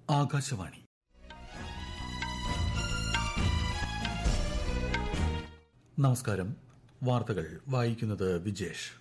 ആകാശവാണി നമസ്കാരം വാർത്തകൾ വായിക്കുന്നത് വിജേഷ്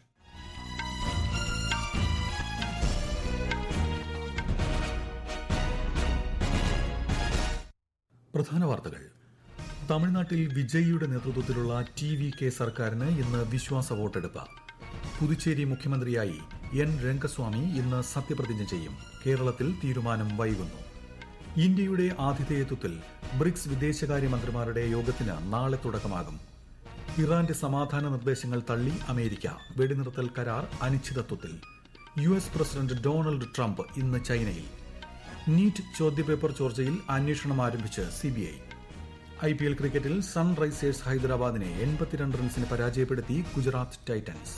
പ്രധാന വാർത്തകൾ തമിഴ്നാട്ടിൽ വിജയിയുടെ നേതൃത്വത്തിലുള്ള ടി വി കെ സർക്കാരിന് ഇന്ന് വിശ്വാസ വോട്ടെടുപ്പ് പുതുച്ചേരി മുഖ്യമന്ത്രിയായി എൻ രംഗസ്വാമി ഇന്ന് സത്യപ്രതിജ്ഞ ചെയ്യും കേരളത്തിൽ തീരുമാനം വൈകുന്നു ഇന്ത്യയുടെ ആതിഥേയത്വത്തിൽ ബ്രിക്സ് വിദേശകാര്യമന്ത്രിമാരുടെ യോഗത്തിന് നാളെ തുടക്കമാകും ഇറാന്റെ സമാധാന നിർദ്ദേശങ്ങൾ തള്ളി അമേരിക്ക വെടിനിർത്തൽ കരാർ അനിശ്ചിതത്വത്തിൽ U S president Donald Trump ഇന്ന് ചൈനയിൽ നീറ്റ് ചോദ്യപേപ്പർ ചോർച്ചയിൽ അന്വേഷണം ആരംഭിച്ച് സിബിഐ ഐ പി എൽ ക്രിക്കറ്റിൽ സൺറൈസേഴ്സ് ഹൈദരാബാദിനെ എൺപത്തിരണ്ട് റൺസിന് പരാജയപ്പെടുത്തി ഗുജറാത്ത് ടൈറ്റൻസ്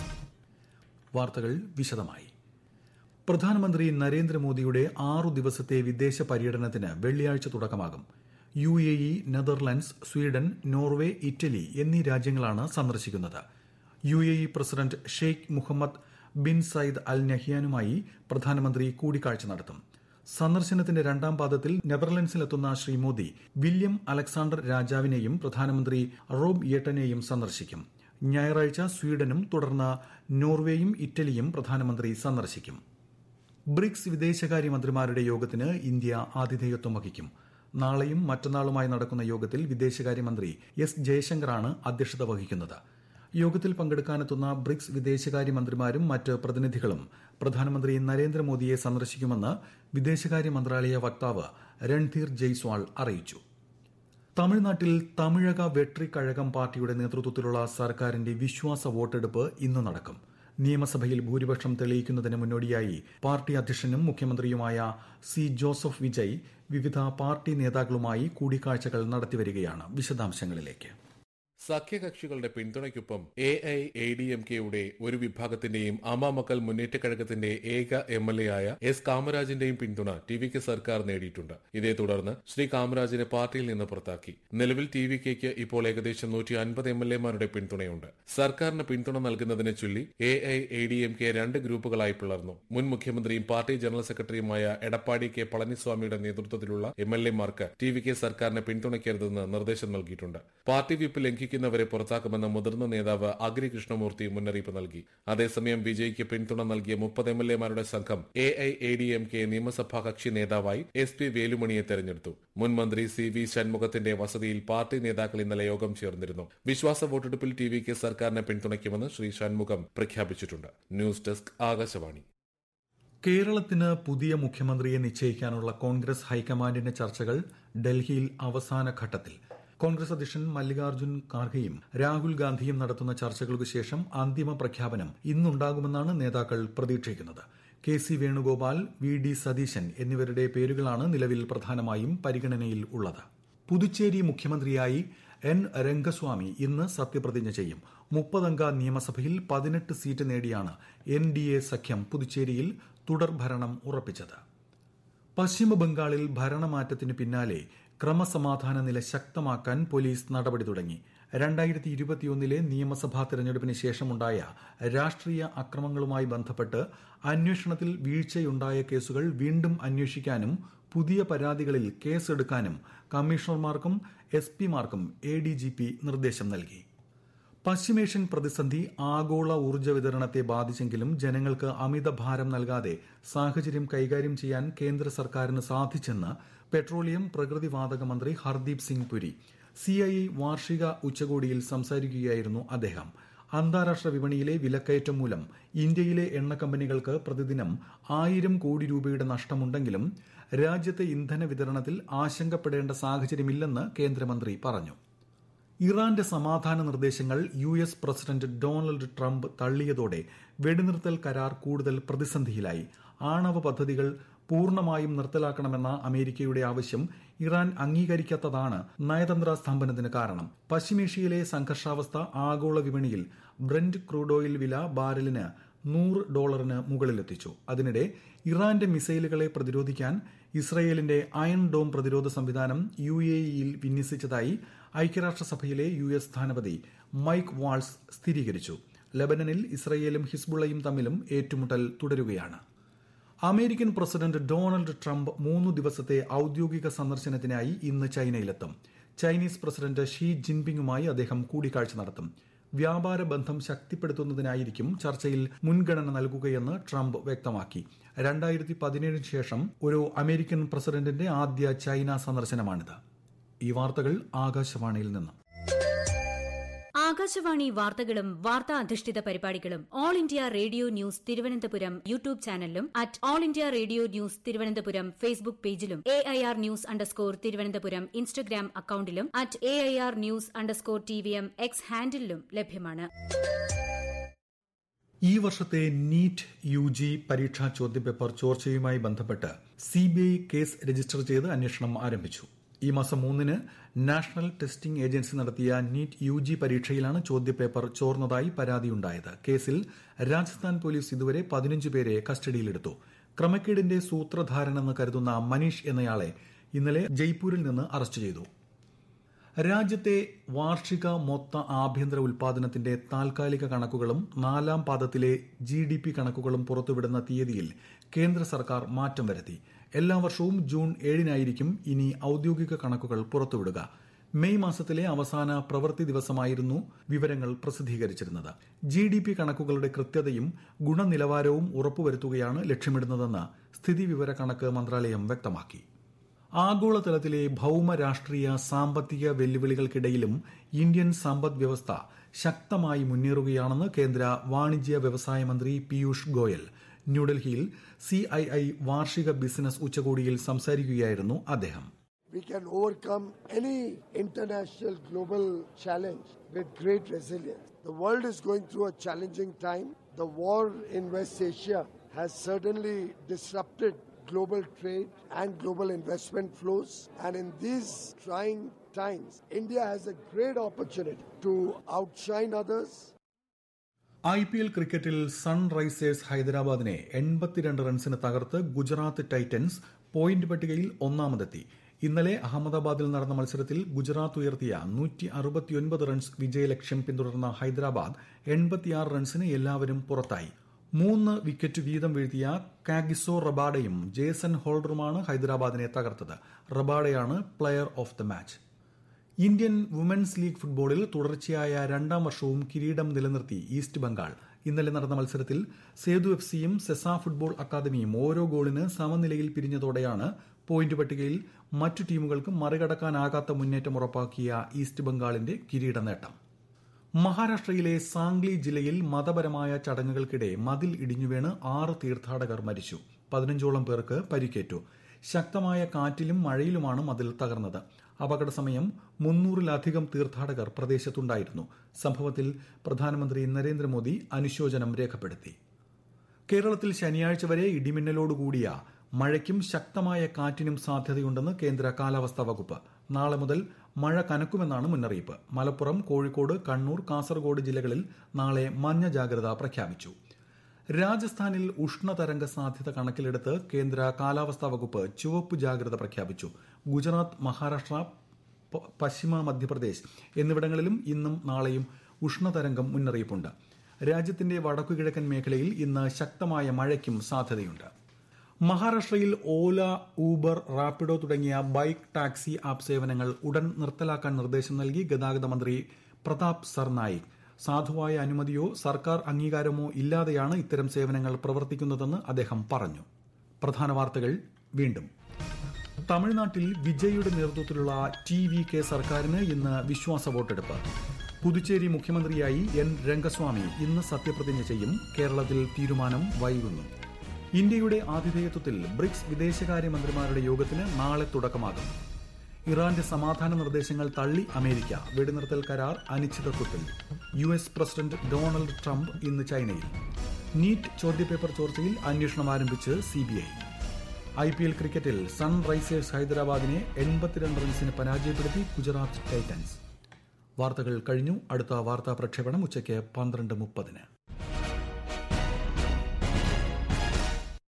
വാർത്തകൾ വിശദമായി പ്രധാനമന്ത്രി നരേന്ദ്രമോദിയുടെ ആറു ദിവസത്തെ വിദേശ പര്യടനത്തിന് വെള്ളിയാഴ്ച തുടക്കമാകും U A E Netherlands Sweden Norway Italy എന്നീ രാജ്യങ്ങളാണ് സന്ദർശിക്കുന്നത് U A E president Sheikh Mohammed bin Zayed Al നഹ്യാനുമായി പ്രധാനമന്ത്രി കൂടിക്കാഴ്ച നടത്തും സന്ദർശനത്തിന്റെ രണ്ടാം പാദത്തിൽ നെതർലൻഡ്സിലെത്തുന്ന ശ്രീ മോദി വില്യം അലക്സാണ്ടർ രാജാവിനെയും പ്രധാനമന്ത്രി റോബ് യെട്ടനെയും സന്ദർശിക്കും ഞായറാഴ്ച സ്വീഡനും തുടർന്ന് നോർവേയും ഇറ്റലിയും പ്രധാനമന്ത്രി സന്ദർശിക്കും ബ്രിക്സ് വിദേശകാര്യമന്ത്രിമാരുടെ യോഗത്തിന് ഇന്ത്യ ആതിഥേയത്വം വഹിക്കും നാളെയും മറ്റന്നാളുമായി നടക്കുന്ന യോഗത്തിൽ വിദേശകാര്യമന്ത്രി എസ് ജയശങ്കറാണ് അധ്യക്ഷത വഹിക്കുന്നത് യോഗത്തിൽ പങ്കെടുക്കാനെത്തുന്ന ബ്രിക്സ് വിദേശകാര്യമന്ത്രിമാരും മറ്റ് പ്രതിനിധികളും പ്രധാനമന്ത്രി നരേന്ദ്രമോദിയെ സന്ദർശിക്കുമെന്ന് വിദേശകാര്യ മന്ത്രാലയ വക്താവ് രൺധീർ ജയ്സ്വാൾ അറിയിച്ചു തമിഴ്നാട്ടിൽ തമിഴക വെട്രി കഴകം പാർട്ടിയുടെ നേതൃത്വത്തിലുള്ള സർക്കാരിന്റെ വിശ്വാസ വോട്ടെടുപ്പ് ഇന്ന് നടക്കും നിയമസഭയിൽ ഭൂരിപക്ഷം തെളിയിക്കുന്നതിന് മുന്നോടിയായി പാർട്ടി അധ്യക്ഷനും മുഖ്യമന്ത്രിയുമായ സി ജോസഫ് വിജയ് വിവിധ പാർട്ടി നേതാക്കളുമായി കൂടിക്കാഴ്ചകൾ നടത്തിവരികയാണ് വിശദാംശങ്ങളിലേക്ക് സഖ്യകക്ഷികളുടെ പിന്തുണയ്ക്കൊപ്പം A I A D M കെയുടെ ഒരു വിഭാഗത്തിന്റെയും അമാമക്കൾ മുന്നേറ്റ കഴകത്തിന്റെ ഏക എം എൽ എ ആയ എസ് കാമരാജിന്റെയും പിന്തുണ ടി വി കെ സർക്കാർ നേടിയിട്ടുണ്ട് ഇതേ തുടർന്ന് ശ്രീ കാമരാജിനെ പാർട്ടിയിൽ നിന്ന് പുറത്താക്കി നിലവിൽ ടി വി കെക്ക് ഇപ്പോൾ ഏകദേശം നൂറ്റി അൻപത് എം എൽ എമാരുടെ പിന്തുണയുണ്ട് സർക്കാരിന് പിന്തുണ നൽകുന്നതിനെ ചൊല്ലി A I A D M K രണ്ട് ഗ്രൂപ്പുകളായി പിളർന്നു മുൻ മുഖ്യമന്ത്രിയും പാർട്ടി ജനറൽ സെക്രട്ടറിയുമായ എടപ്പാടി കെ പളനിസ്വാമിയുടെ നേതൃത്വത്തിലുള്ള എം എൽ എമാർക്ക് ടി വി കെ സർക്കാരിനെ പിന്തുണയ്ക്കരുതെന്ന് നിർദ്ദേശം നൽകിയിട്ടുണ്ട് പാർട്ടി വിപ്പ് ലംഘിക്കുന്ന ലംഘിക്കുന്നവരെ പുറത്താക്കുമെന്ന് മുതിർന്ന നേതാവ് അഗ്രി കൃഷ്ണമൂർത്തി മുന്നറിയിപ്പ് നൽകി അതേസമയം വിജയ്ക്ക് പിന്തുണ നൽകിയ മുപ്പത് എം എൽ എമാരുടെ സംഘം A I A D M K നിയമസഭാ കക്ഷി നേതാവായി എസ് പി വേലുമണിയെ തെരഞ്ഞെടുത്തു മുൻ മന്ത്രി സി വി ഷൺമുഖത്തിന്റെ വസതിയിൽ പാർട്ടി നേതാക്കൾ ഇന്നലെ യോഗം ചേർന്നിരുന്നു വിശ്വാസ വോട്ടെടുപ്പിൽ ടി വി കെ സർക്കാരിനെ പിന്തുണയ്ക്കുമെന്ന് ശ്രീ ഷൺമുഖം പ്രഖ്യാപിച്ചിട്ടുണ്ട് ന്യൂസ് ഡെസ്ക് ആകാശവാണി കേരളത്തിന് പുതിയ മുഖ്യമന്ത്രിയെ നിശ്ചയിക്കാനുള്ള കോൺഗ്രസ് ഹൈക്കമാൻഡിന്റെ ചർച്ചകൾ ഡൽഹിയിൽ അവസാന ഘട്ടത്തിൽ കോൺഗ്രസ് അധ്യക്ഷൻ മല്ലികാർജ്ജുൻ ഖാർഗെയും രാഹുൽ ഗാന്ധിയും നടത്തുന്ന ചർച്ചകൾക്കു ശേഷം അന്തിമ പ്രഖ്യാപനം ഇന്നുണ്ടാകുമെന്നാണ് നേതാക്കൾ പ്രതീക്ഷിക്കുന്നത് K C Venugopal V D Satheesan എന്നിവരുടെ പേരുകളാണ് നിലവിൽ പ്രധാനമായും പരിഗണനയിൽ ഉള്ളത് പുതുച്ചേരി മുഖ്യമന്ത്രിയായി എൻ രംഗസ്വാമി ഇന്ന് സത്യപ്രതിജ്ഞ ചെയ്യും മുപ്പതംഗ നിയമസഭയിൽ പതിനെട്ട് സീറ്റ് നേടിയാണ് എൻ ഡി എ സഖ്യം പുതുച്ചേരിയിൽ തുടർഭരണം ഉറപ്പിച്ചത് പശ്ചിമബംഗാളിൽ ഭരണമാറ്റത്തിന് പിന്നാലെ ക്രമസമാധാന നില ശക്തമാക്കാൻ പോലീസ് നടപടി തുടങ്ങി രണ്ടായിരത്തി ഇരുപത്തിയൊന്നിലെ നിയമസഭാ തെരഞ്ഞെടുപ്പിന് ശേഷമുണ്ടായ രാഷ്ട്രീയ അക്രമങ്ങളുമായി ബന്ധപ്പെട്ട് അന്വേഷണത്തിൽ വീഴ്ചയുണ്ടായ കേസുകൾ വീണ്ടും അന്വേഷിക്കാനും പുതിയ പരാതികളിൽ കേസെടുക്കാനും കമ്മീഷണർമാർക്കും എസ് പിമാർക്കും എ ഡി ജി പി നിർദ്ദേശം നൽകി പശ്ചിമേഷ്യൻ പ്രതിസന്ധി ആഗോള ഊർജ്ജ വിതരണത്തെ ബാധിച്ചെങ്കിലും ജനങ്ങൾക്ക് അമിത ഭാരം നൽകാതെ സാഹചര്യം കൈകാര്യം ചെയ്യാൻ കേന്ദ്ര സർക്കാരിന് സാധിച്ചെന്ന് പെട്രോളിയം പ്രകൃതിവാതക മന്ത്രി ഹർദീപ് സിംഗ് പുരി സിഐ വാർഷിക ഉച്ചകോടിയിൽ സംസാരിക്കുകയായിരുന്നു അദ്ദേഹം അന്താരാഷ്ട്ര വിപണിയിലെ വിലക്കയറ്റം മൂലം ഇന്ത്യയിലെ എണ്ണ കമ്പനികൾക്ക് പ്രതിദിനം ആയിരം കോടി രൂപയുടെ നഷ്ടമുണ്ടെങ്കിലും രാജ്യത്തെ ഇന്ധന വിതരണത്തിൽ ആശങ്കപ്പെടേണ്ട സാഹചര്യമില്ലെന്ന് കേന്ദ്രമന്ത്രി പറഞ്ഞു ഇറാന്റെ സമാധാന നിർദ്ദേശങ്ങൾ U S president Donald Trump തള്ളിയതോടെ വെടിനിർത്തൽ കരാർ കൂടുതൽ പ്രതിസന്ധിയിലായി ആണവ പദ്ധതികൾ പൂർണ്ണമായും നിർത്തലാക്കണമെന്ന അമേരിക്കയുടെ ആവശ്യം ഇറാൻ അംഗീകരിക്കാത്തതാണ് നയതന്ത്ര സ്തംഭനത്തിന് കാരണം പശ്ചിമേഷ്യയിലെ സംഘർഷാവസ്ഥ ആഗോള വിപണിയിൽ ബ്രന്റ് ക്രൂഡ് ഓയിൽ വില ബാരലിന് നൂറ് ഡോളറിന് മുകളിലെത്തിച്ചു അതിനിടെ ഇറാന്റെ മിസൈലുകളെ പ്രതിരോധിക്കാൻ ഇസ്രയേലിന്റെ അയൺ ഡോം പ്രതിരോധ സംവിധാനം യു എ ഇയിൽ വിന്യസിച്ചതായി ഐക്യരാഷ്ട്രസഭയിലെ യു എസ് സ്ഥാനപതി മൈക്ക് വാൾസ് സ്ഥിരീകരിച്ചു ലബനനിൽ ഇസ്രയേലും ഹിസ്ബുള്ളയും തമ്മിലും ഏറ്റുമുട്ടൽ തുടരുകയാണ് അമേരിക്കൻ പ്രസിഡന്റ് ഡൊണാൾഡ് ട്രംപ് മൂന്ന് ദിവസത്തെ ഔദ്യോഗിക സന്ദർശനത്തിനായി ഇന്ന് ചൈനയിലെത്തും ചൈനീസ് പ്രസിഡന്റ് ഷീ ജിൻപിങ്ങുമായി അദ്ദേഹം കൂടിക്കാഴ്ച നടത്തും വ്യാപാര ബന്ധം ശക്തിപ്പെടുത്തുന്നതിനായിരിക്കും ചർച്ചയിൽ മുൻഗണന നൽകുകയെന്ന് ട്രംപ് വ്യക്തമാക്കി രണ്ടായിരത്തി പതിനേഴിന് ശേഷം ഒരു അമേരിക്കൻ പ്രസിഡന്റിന്റെ ആദ്യ ചൈന സന്ദർശനമാണിത് ഈ വാർത്തകൾ ആകാശവാണിയിൽ നിന്ന് ആകാശവാണി വാർത്തകളും വാർത്താ അധിഷ്ഠിത പരിപാടികളും all India radio news Thiruvananthapuram YouTube ചാനലിലും at all India radio news Thiruvananthapuram Facebook പേജിലും A I R news underscore Thiruvananthapuram Instagram അക്കൌണ്ടിലും at A I R news underscore T V M X ഹാൻഡിലും ലഭ്യമാണ് ഈ വർഷത്തെ നീറ്റ് യു ജി പരീക്ഷാ ചോദ്യപേപ്പർ ചോർച്ചയുമായി ബന്ധപ്പെട്ട് സിബിഐ കേസ് രജിസ്റ്റർ ചെയ്ത് അന്വേഷണം ആരംഭിച്ചു ഈ മാസം മൂന്നിന് നാഷണൽ ടെസ്റ്റിംഗ് ഏജൻസി നടത്തിയ നീറ്റ് യു ജി പരീക്ഷയിലാണ് ചോദ്യപേപ്പർ ചോർന്നതായി പരാതിയുണ്ടായത് കേസിൽ രാജസ്ഥാൻ പോലീസ് ഇതുവരെ പതിനഞ്ച് പേരെ കസ്റ്റഡിയിലെടുത്തു ക്രമക്കേടിന്റെ സൂത്രധാരനെന്ന് കരുതുന്ന മനീഷ് എന്നയാളെ ഇന്നലെ ജയ്പൂരിൽ നിന്ന് അറസ്റ്റ് ചെയ്തു രാജ്യത്തെ വാർഷിക മൊത്ത ആഭ്യന്തര ഉൽപാദനത്തിന്റെ താൽക്കാലിക കണക്കുകളും നാലാം പാദത്തിലെ ജി ഡി പി കണക്കുകളും പുറത്തുവിടുന്ന തീയതിയിൽ കേന്ദ്ര സർക്കാർ മാറ്റം വരുത്തി എല്ലാ വർഷവും ജൂൺ ഏഴിനായിരിക്കും ഇനി ഔദ്യോഗിക കണക്കുകൾ പുറത്തുവിടുക മെയ് മാസത്തിലെ അവസാന പ്രവൃത്തി ദിവസമായിരുന്നു വിവരങ്ങൾ പ്രസിദ്ധീകരിച്ചിരുന്നത് ജി ഡി പി കണക്കുകളുടെ കൃത്യതയും ഗുണനിലവാരവും ഉറപ്പുവരുത്തുകയാണ് ലക്ഷ്യമിടുന്നതെന്ന് സ്ഥിതിവിവര കണക്ക് മന്ത്രാലയം വ്യക്തമാക്കി ആഗോളതലത്തിലെ ഭൌമ രാഷ്ട്രീയ സാമ്പത്തിക വെല്ലുവിളികൾക്കിടയിലും ഇന്ത്യൻ സമ്പദ് വ്യവസ്ഥ ശക്തമായി മുന്നേറുകയാണെന്ന് കേന്ദ്ര വാണിജ്യ വ്യവസായ മന്ത്രി പീയൂഷ് ഗോയൽ ന്യൂഡൽഹിയിൽ സിഐഐ വാർഷിക ബിസിനസ് ഉച്ചകോടിയിൽ സംസാരിക്കുകയായിരുന്നു അദ്ദേഹം we can overcome any international global challenge with great resilience. The world is going through a challenging time. The war in West Asia has certainly disrupted global trade and global investment flows. And in these trying times, India has a great opportunity to outshine others, I P L ക്രിക്കറ്റിൽ Sunrisers ഹൈദരാബാദിനെ എൺപത്തിരണ്ട് റൺസിന് തകർത്ത് Gujarat Titans point പട്ടികയിൽ ഒന്നാമതെത്തി ഇന്നലെ അഹമ്മദാബാദിൽ നടന്ന മത്സരത്തിൽ ഗുജറാത്ത് ഉയർത്തിയ നൂറ്റി അറുപത്തിയൊൻപത് റൺസ് വിജയലക്ഷ്യം പിന്തുടർന്ന ഹൈദരാബാദ് എൺപത്തിയാറ് റൺസിന് എല്ലാവരും പുറത്തായി മൂന്ന് വിക്കറ്റ് വീതം വീഴ്ത്തിയ കാഗിസോ റബാഡയും ജേസൺ ഹോൾഡറുമാണ് ഹൈദരാബാദിനെ തകർത്തത് റബാഡയാണ് player of the match Indian women's league ഫുട്ബോളിൽ തുടർച്ചയായ രണ്ടാം വർഷവും കിരീടം നിലനിർത്തി ഈസ്റ്റ് ബംഗാൾ ഇന്നലെ നടന്ന മത്സരത്തിൽ സേതു എഫ് സിയും സെസ ഫുട്ബോൾ അക്കാദമിയും ഓരോ ഗോളിന് സമനിലയിൽ പിരിഞ്ഞതോടെയാണ് പോയിന്റ് പട്ടികയിൽ മറ്റു ടീമുകൾക്ക് മറികടക്കാനാകാത്ത മുന്നേറ്റം ഉറപ്പാക്കിയ ഈസ്റ്റ് ബംഗാളിന്റെ കിരീട നേട്ടം മഹാരാഷ്ട്രയിലെ സാംഗ്ലി ജില്ലയിൽ മതപരമായ ചടങ്ങുകൾക്കിടെ മതിൽ ഇടിഞ്ഞുവീണ് ആറ് തീർത്ഥാടകർ മരിച്ചു പതിനഞ്ചോളം പേർക്ക് പരിക്കേറ്റു ശക്തമായ കാറ്റിലും മഴയിലുമാണ് മതിൽ തകർന്നത് അപകട സമയം മുന്നൂറിലധികം തീർത്ഥാടകർ പ്രദേശത്തുണ്ടായിരുന്നു സംഭവത്തിൽ പ്രധാനമന്ത്രി നരേന്ദ്രമോദി അനുശോചനം രേഖപ്പെടുത്തി കേരളത്തിൽ ശനിയാഴ്ച വരെ ഇടിമിന്നലോടുകൂടിയ മഴയ്ക്കും ശക്തമായ കാറ്റിനും സാധ്യതയുണ്ടെന്ന് കേന്ദ്ര കാലാവസ്ഥാ വകുപ്പ് നാളെ മുതൽ മഴ കനക്കുമെന്നാണ് മുന്നറിയിപ്പ് മലപ്പുറം കോഴിക്കോട് കണ്ണൂർ കാസർഗോഡ് ജില്ലകളിൽ നാളെ മഞ്ഞ ജാഗ്രത പ്രഖ്യാപിച്ചു രാജസ്ഥാനിൽ ഉഷ്ണതരംഗ സാധ്യത കണക്കിലെടുത്ത് കേന്ദ്ര കാലാവസ്ഥാ വകുപ്പ് ചുവപ്പ് ജാഗ്രത പ്രഖ്യാപിച്ചു ഗുജറാത്ത് മഹാരാഷ്ട്ര പ- പശ്ചിമ മധ്യപ്രദേശ് എന്നിവിടങ്ങളിലും ഇന്നും നാളെയും ഉഷ്ണതരംഗം മുന്നറിയിപ്പുണ്ട് രാജ്യത്തിന്റെ വടക്കുകിഴക്കൻ മേഖലയിൽ ഇന്ന് ശക്തമായ മഴയ്ക്കും സാധ്യതയുണ്ട് മഹാരാഷ്ട്രയിൽ ഓല ഊബർ റാപ്പിഡോ തുടങ്ങിയ ബൈക്ക് ടാക്സി ആപ്പ് സേവനങ്ങൾ ഉടൻ നിർത്തലാക്കാൻ നിർദ്ദേശം നൽകി ഗതാഗത മന്ത്രി പ്രതാപ് സർനായിക് സാധുവായ അനുമതിയോ സർക്കാർ അംഗീകാരമോ ഇല്ലാതെയാണ് ഇത്തരം സേവനങ്ങൾ പ്രവർത്തിക്കുന്നതെന്ന് അദ്ദേഹം പറഞ്ഞു പ്രധാന വാർത്തകൾ വീണ്ടും തമിഴ്നാട്ടിൽ വിജയുടെ നേതൃത്വത്തിലുള്ള ടി വി കെ സർക്കാരിന് ഇന്ന് വിശ്വാസ വോട്ടെടുപ്പ് പുതുച്ചേരി മുഖ്യമന്ത്രിയായി എൻ രംഗസ്വാമി ഇന്ന് സത്യപ്രതിജ്ഞ ചെയ്യും കേരളത്തിൽ തീരുമാനം വൈകുന്നു ഇന്ത്യയുടെ ആതിഥേയത്വത്തിൽ ബ്രിക്സ് വിദേശകാര്യമന്ത്രിമാരുടെ യോഗത്തിന് നാളെ തുടക്കമാകും ഇറാന്റെ സമാധാന നിർദ്ദേശങ്ങൾ തള്ളി അമേരിക്ക വെടിനിർത്തൽ കരാർ അനിശ്ചിതത്വത്തിൽ U S president Donald Trump ഇന്ന് ചൈനയിൽ നീറ്റ് ചോദ്യപേപ്പർ ചോർച്ചയിൽ അന്വേഷണം ആരംഭിച്ച് സിബിഐ ഐ പി എൽ ക്രിക്കറ്റിൽ സൺറൈസേഴ്സ് ഹൈദരാബാദിനെ എൺപത്തിരണ്ട് റൺസിന് പരാജയപ്പെടുത്തി ഗുജറാത്ത് ടൈറ്റൻസ് വാർത്തകൾ കഴിഞ്ഞു അടുത്ത വാർത്താ പ്രക്ഷേപണം ഉച്ചയ്ക്ക് പന്ത്രണ്ട് മുപ്പതിന്